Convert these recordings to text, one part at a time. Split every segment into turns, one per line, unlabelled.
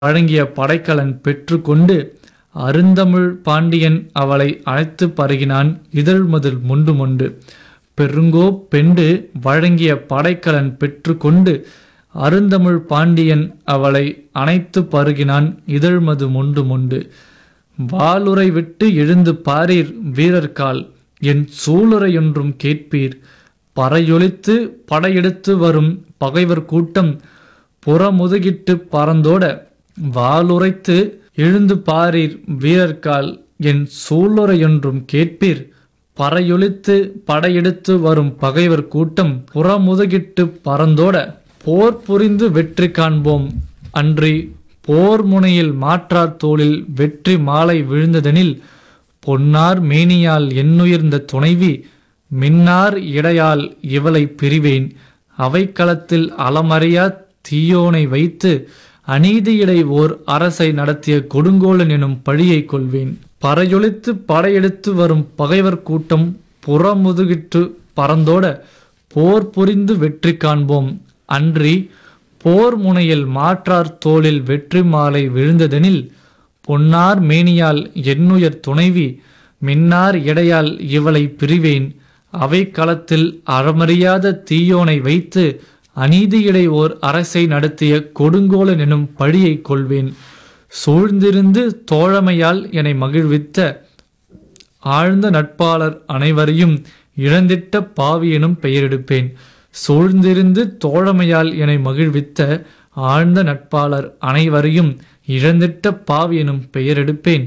வழங்கிய படைக்கலன் பெற்றுக்கொண்டு அருந்தமிழ் பாண்டியன் அவளை அழைத்து பருகினான் இதழ்மதில் முண்டு மொண்டு பெருங்கோ பெண்டு வழங்கிய படைக்கலன் பெற்றுக்கொண்டு அருந்தமிழ் பாண்டியன் அவளை அணைத்து பருகினான் இதழ்மது மொண்டு மொண்டு வாளுரை விட்டு எழுந்து பாரீர் வீரர்கால் என் சூளுரையொன்றும் கேட்பீர் பறையொலித்து படையெடுத்து வரும் பகைவர் கூட்டம் புறமுதுகிட்டு பறந்தோட வாளுரைத்து எழுந்து பாரீர் வீரர்கால் என் சூளுரையொன்றும் கேட்பீர் பறையொலித்து படையெடுத்து வரும் பகைவர் கூட்டம் புறமுதுகிட்டு பறந்தோட போர் புரிந்து வெற்றி காண்போம் அன்றி போர் முனையில் மாற்றார் தோளில் வெற்றி மாலை விழுந்ததெனில் பொன்னார் மேனியால் எண்ணுயர்ந்த துணைவி மின்னார் இடையால் இவளை பிரிவேன் அவைக்களத்தில் அலமறியா தீயோனை வைத்து அநீதியிடை ஓர் அரசை நடத்திய கொடுங்கோலன் எனும் பழியை கொள்வேன் பறையொலித்து படையெடுத்து வரும் பகைவர் கூட்டம் புறமுதுகிட்டு பறந்தோட போர் புரிந்து வெற்றி காண்போம் அன்றி போர் முனையில் மாற்றார் தோளில் வெற்றி மாலை விழுந்ததெனில் பொன்னார் மேனியால் எண்ணுயர் துணைவி மின்னார் இடையால் இவளை பிரிவேன் அவை களத்தில் அறமறியாத தீயோனை வைத்து அநீதியிடை ஓர் அரசை நடத்திய கொடுங்கோலன் எனும் பழியை கொள்வேன் சூழ்ந்திருந்து தோழமையால் என்னை மகிழ்வித்த ஆழ்ந்த நட்பாளர் அனைவரையும் இழந்திட்ட பாவி எனும் பெயரெடுப்பேன் சூழ்ந்திருந்து தோழமையால் என்னை மகிழ்வித்த ஆழ்ந்த நட்பாளர் அனைவரையும் இழந்திட்ட பாவி எனும் பெயரெடுப்பேன்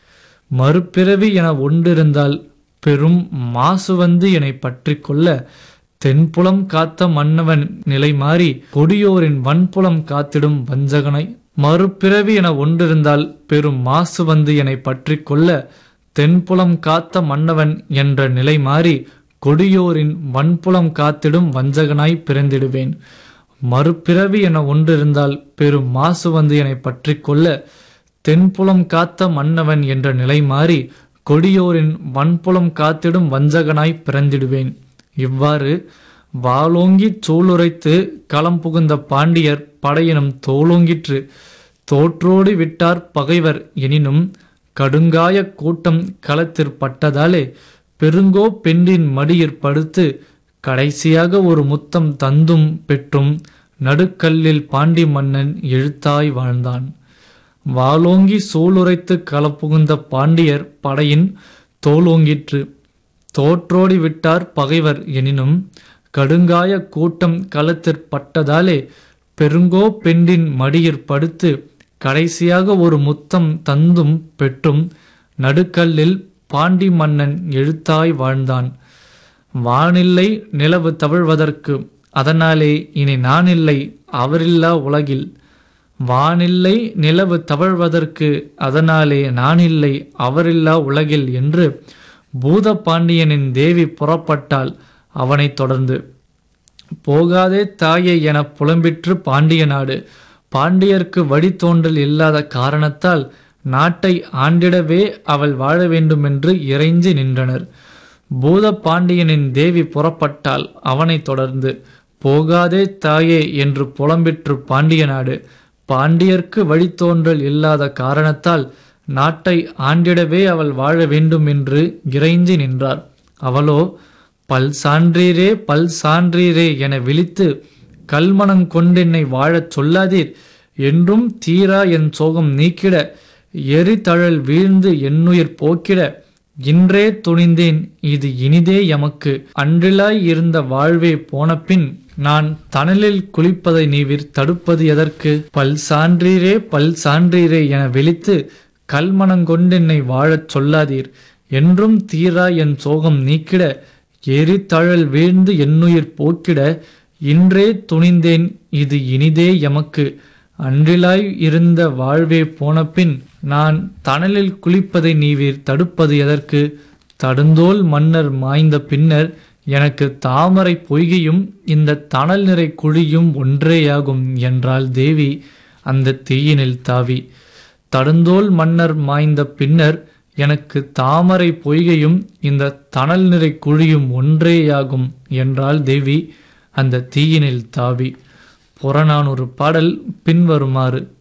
மறுபிறவி என ஒன்றிருந்தால் பெரும் மாசு வந்து என்னை பற்றி கொள்ள தென்புலம் காத்த மன்னவன் நிலை மாறி கொடியோரின் வன்புலம் காத்திடும் வஞ்சகனை மறுபிறவி என ஒன்றிருந்தால் பெரும் மாசு வந்து என்னை பற்றி கொள்ள தென்புலம் காத்த மன்னவன் என்ற நிலை மாறி கொடியோரின் வன்புலம் காத்திடும் வஞ்சகனாய் பிறந்திடுவேன் மறுபிறவி என ஒன்றிருந்தால் பெரும் மாசு வந்து என்னை பற்றி கொள்ள தென்புலம் காத்த மன்னவன் என்ற நிலை மாறி கொடியோரின் வன்புலம் காத்திடும் வஞ்சகனாய் பிறந்திடுவேன் இவ்வாறு வாளோங்கி சூளுரைத்து களம் புகுந்த பாண்டியர் படையினும் தோளோங்கிற்று தோற்றோடி விட்டார் பகைவர் எனினும் கடுங்காய கூட்டம் களத்திற்பட்டதாலே பெருங்கோ பெண்டின் மடியிற் படுத்து கடைசியாக ஒரு முத்தம் தந்தும் பெற்றும் நடுக்கல்லில் பாண்டி மன்னன் எழுத்தாய் வாழ்ந்தான் வாளோங்கி சூளுரைத்து களப்புகுந்த பாண்டியர் படையின் தோலோங்கிற்று தோற்றோடி விட்டார் பகைவர் எனினும் கடுங்காய கூட்டம் களத்திற்பட்டதாலே பெருங்கோ பெண்டின் மடியிற் படுத்து கடைசியாக ஒரு முத்தம் தந்தும் பெற்றும் நடுக்கல்லில் பாண்டி மன்னன் எழுத்தாய் வாழ்ந்தான் வானில்லை நிலவு தவிழ்வதற்கு அதனாலே இனி நானில்லை அவரில்லா உலகில் வானில்லை நிலவு தவழ்வதற்கு அதனாலே நானில்லை அவரில்லா உலகில் என்று பூத பாண்டியனின் தேவி புறப்பட்டால் அவனைத் தொடர்ந்து போகாதே தாயே என புலம்பிற்று பாண்டிய நாடு பாண்டியர்க்கு வழித்தோன்றல் இல்லாத காரணத்தால் நாட்டை ஆண்டிடவே அவள் வாழ வேண்டுமென்று இறைஞ்சி நின்றனர் பூத பாண்டியனின் தேவி புறப்பட்டால் அவனைத் தொடர்ந்து போகாதே தாயே என்று புலம்பிற்று பாண்டிய நாடு பாண்டியர்க்கு வழித்தோன்றல் இல்லாத காரணத்தால் நாட்டை ஆண்டிடவே அவள் வாழ வேண்டும் என்று இறைஞ்சி நின்றார் அவளோ பல் சான்றீரே பல் சான்றீரே என விழித்து கல்மணம் கொண்டென்னை வாழச் சொல்லாதீர் என்றும் தீரா என் சோகம் நீக்கிட எரிதழல் வீழ்ந்து என்னுயிர் போக்கிட இன்றே துணிந்தேன் இது இனிதே எமக்கு அன்றிலாய் இருந்த வாழ்வே போனபின் நான் தணலில் குளிப்பதை நீவிர் தடுப்பது எதற்கு பல் சான்றீரே பல் சான்றீரே என விழித்து கல்மணங்கொண்டென்னை வாழச் சொல்லாதீர் என்றும் தீரா என் சோகம் நீக்கிட எரிதழல் வீழ்ந்து என்னுயிர் போக்கிட இன்றே துணிந்தேன் இது இனிதே எமக்கு அன்றிலாய் இருந்த வாழ்வே போனபின் நான் தணலில் குளிப்பதை நீவீர் தடுப்பது எதற்கு தடுந்தோல் மன்னர் மாய்ந்த பின்னர் எனக்கு தாமரை பொய்கையும் இந்த தணல் நிறை குழியும் ஒன்றேயாகும் என்றாள் தேவி அந்த தீயினில் தாவி தடுந்தோல் மன்னர் மாய்ந்த பின்னர் எனக்கு தாமரை பொய்கையும் இந்த தணல் நிறை குழியும் ஒன்றேயாகும் என்றாள் தேவி அந்த தீயினில் தாவி புறநானூறு பாடல் பின்வருமாறு